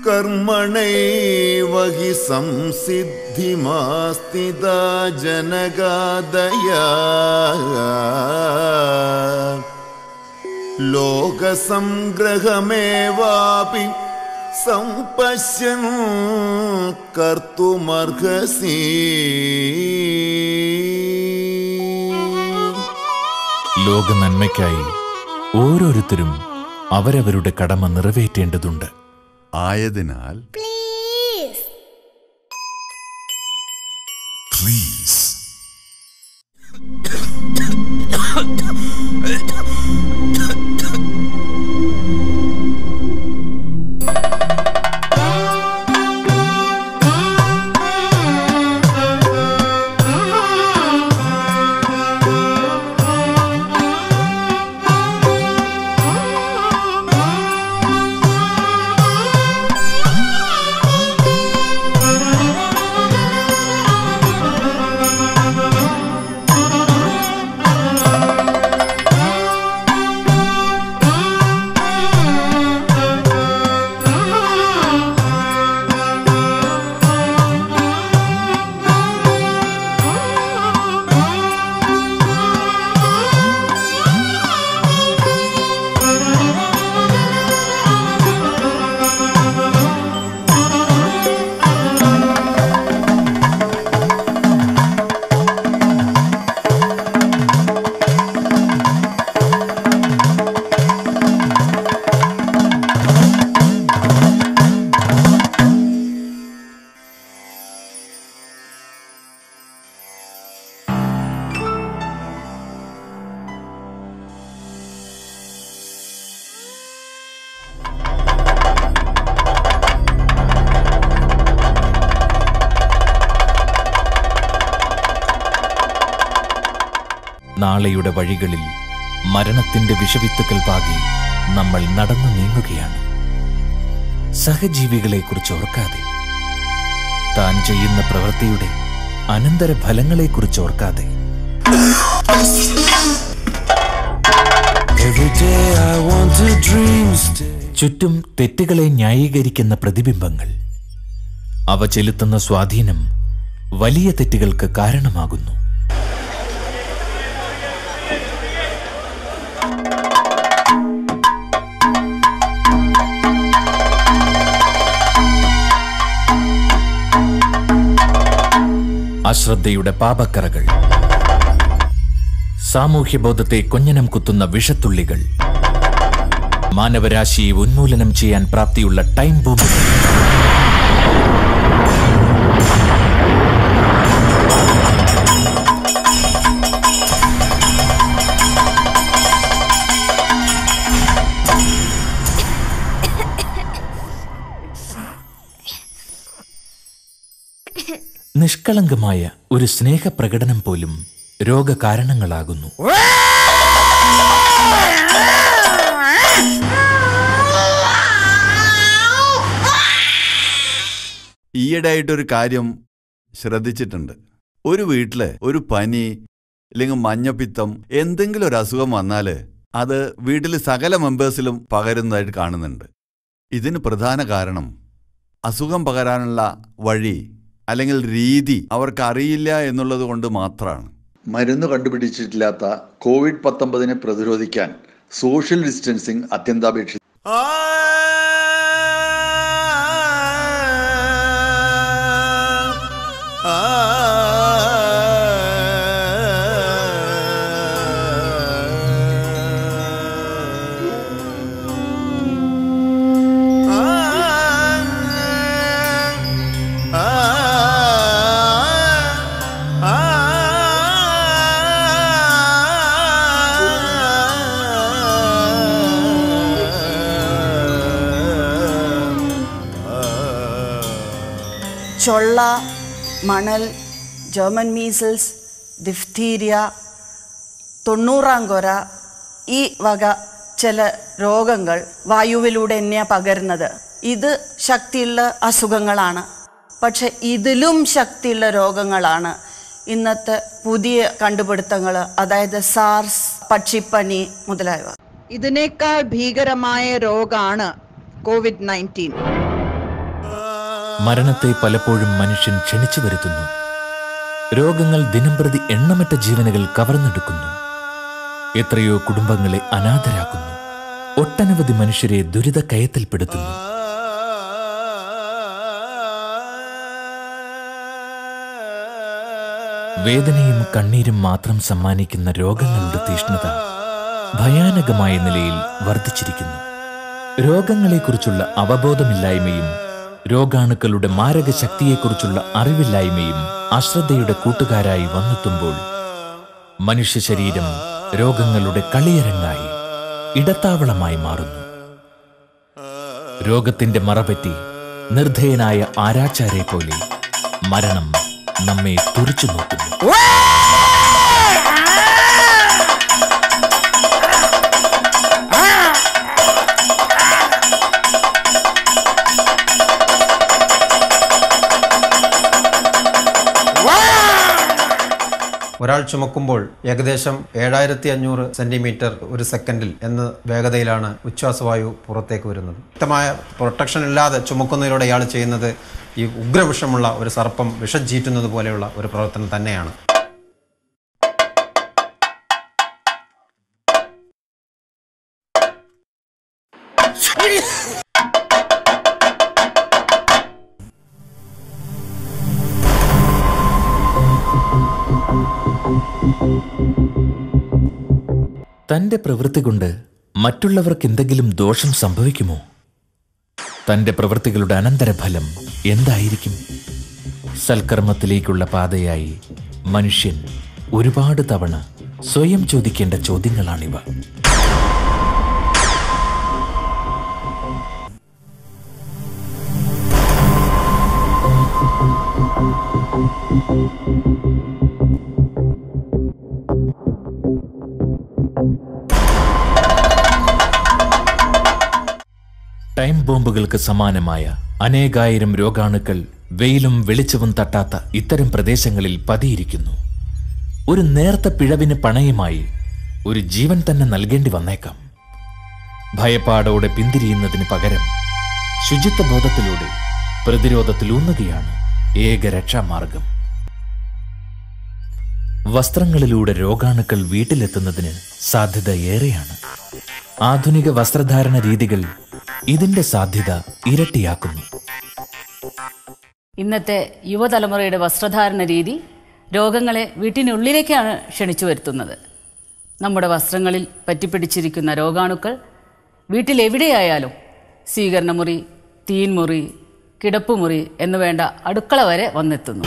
कर्मणैव हि संसिद्धिमास्तिदा जनगादया लोकसङ्ग्रहमेवापि सम्पश्यन् कर्तुमर्हसि ലോക നന്മയ്ക്കായി ഓരോരുത്തരും അവരവരുടെ കടമ നിറവേറ്റേണ്ടതുണ്ട് ആയതിനാൽ Please. നാളെയുടെ വഴികളിൽ മരണത്തിന്റെ വിഷവിത്തുക്കൾ പാകി നമ്മൾ നടന്നു നീങ്ങുകയാണ് സഹജീവികളെക്കുറിച്ച് ഓർക്കാതെ താൻ ചെയ്യുന്ന പ്രവൃത്തിയുടെ അനന്തര ഫലങ്ങളെക്കുറിച്ച് ഓർക്കാതെ Every day I want to dream still. ചുറ്റും തെറ്റുകളെ ന്യായീകരിക്കുന്ന പ്രതിബിംബങ്ങൾ അവ ചെലുത്തുന്ന സ്വാധീനം വലിയ തെറ്റുകൾക്ക് കാരണമാകുന്നു അശ്രദ്ധയുടെ പാപക്കറകൾ സാമൂഹ്യബോധത്തെ കൊഞ്ഞനം കുത്തുന്ന വിഷത്തുള്ളികൾ മാനവരാശിയെ ഉന്മൂലനം ചെയ്യാൻ പ്രാപ്തിയുള്ള ടൈം ബോംബുകൾ നിഷ്കളങ്കമായ ഒരു സ്നേഹപ്രകടനം പോലും രോഗകാരണങ്ങളാകുന്നു ഈയിടെയായിട്ടൊരു കാര്യം ശ്രദ്ധിച്ചിട്ടുണ്ട് ഒരു വീട്ടില് ഒരു പനി അല്ലെങ്കിൽ മഞ്ഞപ്പിത്തം എന്തെങ്കിലും ഒരു അസുഖം വന്നാൽ അത് വീട്ടിൽ സകല മെമ്പേഴ്സിലും പകരുന്നതായിട്ട് കാണുന്നുണ്ട് ഇതിന് പ്രധാന കാരണം അസുഖം പകരാനുള്ള വഴി അല്ലെങ്കിൽ രീതി അവർക്ക് അറിയില്ല എന്നുള്ളത് കൊണ്ട് മാത്രമാണ് മരുന്ന് കണ്ടുപിടിച്ചിട്ടില്ലാത്ത കോവിഡ് പത്തൊമ്പതിനെ പ്രതിരോധിക്കാൻ സോഷ്യൽ ഡിസ്റ്റൻസിംഗ് അത്യന്താപേക്ഷിതം ചൊള്ള മണൽ ജർമ്മൻ മീസിൽസ് ഡിഫ്തീരിയ തൊണ്ണൂറാം കൊര ഈ വക ചില രോഗങ്ങൾ വായുവിലൂടെ തന്നെയാണ് പകരുന്നത് ഇത് ശക്തിയുള്ള അസുഖങ്ങളാണ് പക്ഷെ ഇതിലും ശക്തിയുള്ള രോഗങ്ങളാണ് ഇന്നത്തെ പുതിയ കണ്ടുപിടുത്തങ്ങൾ അതായത് സാർസ് പക്ഷിപ്പനി മുതലായവ ഇതിനേക്കാൾ ഭീകരമായ രോഗാണ് കോവിഡ് നയൻറ്റീൻ മരണത്തെ പലപ്പോഴും മനുഷ്യൻ ക്ഷണിച്ചു വരുത്തുന്നു രോഗങ്ങൾ ദിനംപ്രതി എണ്ണമറ്റ ജീവനുകൾ കവർന്നെടുക്കുന്നു എത്രയോ കുടുംബങ്ങളെ അനാഥരാക്കുന്നു ഒട്ടനവധി മനുഷ്യരെ ദുരിതക്കയത്തിൽപ്പെടുത്തുന്നു വേദനയും കണ്ണീരും മാത്രം സമ്മാനിക്കുന്ന രോഗങ്ങളുടെ തീഷ്ണത ഭയാനകമായ നിലയിൽ വർദ്ധിച്ചിരിക്കുന്നു രോഗങ്ങളെക്കുറിച്ചുള്ള അവബോധമില്ലായ്മയും രോഗാണുക്കളുടെ മാരക ശക്തിയെക്കുറിച്ചുള്ള അറിവില്ലായ്മയും അശ്രദ്ധയുടെ കൂട്ടുകാരായി വന്നെത്തുമ്പോൾ മനുഷ്യ ശരീരം രോഗങ്ങളുടെ കളിയരങ്ങായി ഇടത്താവളമായി മാറുന്നു രോഗത്തിന്റെ മറപറ്റി നിർദ്ധയനായ ആരാച്ചാരെ പോലെ മരണം നമ്മെ തുറിച്ചു നോക്കുന്നു ഒരാൾ ചുമക്കുമ്പോൾ ഏകദേശം ഏഴായിരത്തി അഞ്ഞൂറ് സെന്റിമീറ്റർ ഒരു സെക്കൻഡിൽ എന്ന വേഗതയിലാണ് ഉച്ഛ്വാസവായു പുറത്തേക്ക് വരുന്നത് വ്യക്തമായ പ്രൊട്ടക്ഷൻ ഇല്ലാതെ ചുമക്കുന്നതിലൂടെ ഇയാൾ ചെയ്യുന്നത് ഈ ഉഗ്രവിഷമുള്ള ഒരു സർപ്പം വിഷം ചീറ്റുന്നത് പോലെയുള്ള ഒരു പ്രവർത്തനം തന്നെയാണ് തന്റെ പ്രവൃത്തി കൊണ്ട് മറ്റുള്ളവർക്ക് എന്തെങ്കിലും ദോഷം സംഭവിക്കുമോ തന്റെ പ്രവൃത്തികളുടെ അനന്തരഫലം എന്തായിരിക്കും സൽക്കർമ്മത്തിലേക്കുള്ള പാതയായി മനുഷ്യൻ ഒരുപാട് തവണ സ്വയം ചോദിക്കേണ്ട ചോദ്യങ്ങളാണിവ ടൈം ബോംബുകൾക്ക് സമാനമായ അനേകായിരം രോഗാണുക്കൾ വെയിലും വെളിച്ചവും തട്ടാത്ത ഇത്തരം പ്രദേശങ്ങളിൽ പതിയിരിക്കുന്നു ഒരു നേർത്ത പിഴവിന് പണയമായി ഒരു ജീവൻ തന്നെ നൽകേണ്ടി വന്നേക്കാം ഭയപ്പാടോടെ പിന്തിരിയുന്നതിന് പകരം ശുചിത്വ ബോധത്തിലൂടെ പ്രതിരോധത്തിലൂന്നുകയാണ് ഏക രക്ഷാമാർഗം വസ്ത്രങ്ങളിലൂടെ രോഗാണുക്കൾ വീട്ടിലെത്തുന്നതിന് സാധ്യത ഏറെയാണ് ആധുനിക വസ്ത്രധാരണ രീതികൾ ഇതിന്റെ സാധ്യത ഇരട്ടിയാക്കുന്നു ഇന്നത്തെ യുവതലമുറയുടെ വസ്ത്രധാരണ രീതി രോഗങ്ങളെ വീട്ടിനുള്ളിലേക്കാണ് ക്ഷണിച്ചു വരുത്തുന്നത് നമ്മുടെ വസ്ത്രങ്ങളിൽ പറ്റിപ്പിടിച്ചിരിക്കുന്ന രോഗാണുക്കൾ വീട്ടിലെവിടെയായാലും സ്വീകരണമുറി തീൻമുറി കിടപ്പുമുറി എന്ന് വേണ്ട അടുക്കള വരെ വന്നെത്തുന്നു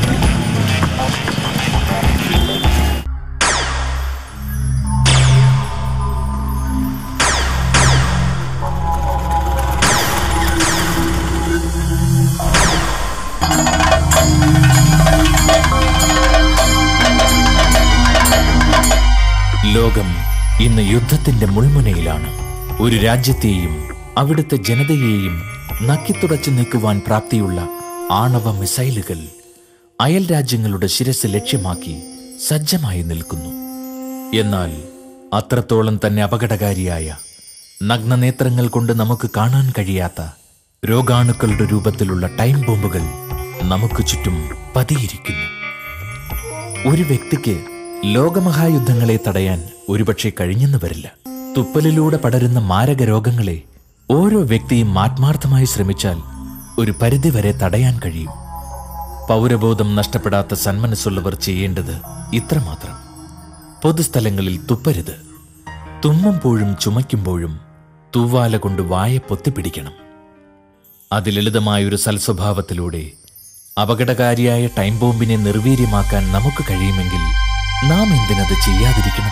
ലോകം ഇന്ന് യുദ്ധത്തിന്റെ മുൾമുനയിലാണ് ഒരു രാജ്യത്തെയും അവിടുത്തെ ജനതയെയും നക്കിത്തുടച്ചു നീക്കുവാൻ പ്രാപ്തിയുള്ള ആണവ മിസൈലുകൾ അയൽ രാജ്യങ്ങളുടെ ശിരസ് ലക്ഷ്യമാക്കി സജ്ജമായി നിൽക്കുന്നു എന്നാൽ അത്രത്തോളം തന്നെ അപകടകാരിയായ നഗ്നനേത്രങ്ങൾ കൊണ്ട് നമുക്ക് കാണാൻ കഴിയാത്ത രോഗാണുക്കളുടെ രൂപത്തിലുള്ള ടൈം ബോംബുകൾ നമുക്ക് ചുറ്റും പതിയിരിക്കുന്നു ഒരു വ്യക്തിക്ക് ലോകമഹായുദ്ധങ്ങളെ തടയാൻ ഒരുപക്ഷെ കഴിഞ്ഞെന്ന് വരില്ല തുപ്പലിലൂടെ പടരുന്ന മാരക രോഗങ്ങളെ ഓരോ വ്യക്തിയും ആത്മാർത്ഥമായി ശ്രമിച്ചാൽ ഒരു പരിധിവരെ തടയാൻ കഴിയും പൗരബോധം നഷ്ടപ്പെടാത്ത സന്മനസ്സുള്ളവർ ചെയ്യേണ്ടത് ഇത്രമാത്രം പൊതുസ്ഥലങ്ങളിൽ തുപ്പരുത് തുമ്മുമ്പോഴും ചുമയ്ക്കുമ്പോഴും തൂവാല കൊണ്ട് വായ പൊത്തിപ്പിടിക്കണം അതിലളിതമായൊരു സൽസ്വഭാവത്തിലൂടെ അപകടകാരിയായ ടൈം ബോംബിനെ നിർവീര്യമാക്കാൻ നമുക്ക് കഴിയുമെങ്കിൽ നാം എന്തിനത് ചെയ്യാതിരിക്കണം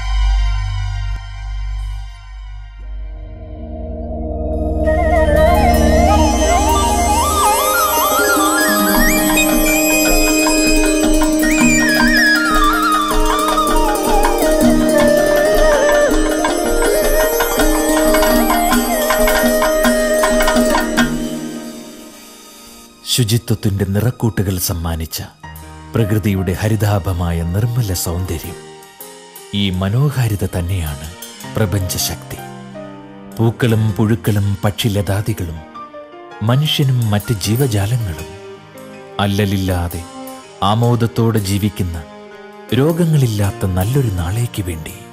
ശുചിത്വത്തിന്റെ നിറക്കൂട്ടുകൾ സമ്മാനിച്ച പ്രകൃതിയുടെ ഹരിതാഭമായ നിർമ്മല സൗന്ദര്യം ഈ മനോഹാരിത തന്നെയാണ് പ്രപഞ്ചശക്തി പൂക്കളും പുഴുക്കളും പക്ഷിലതാദികളും മനുഷ്യനും മറ്റ് ജീവജാലങ്ങളും അല്ലലില്ലാതെ ആമോദത്തോടെ ജീവിക്കുന്ന രോഗങ്ങളില്ലാത്ത നല്ലൊരു നാളേക്ക് വേണ്ടി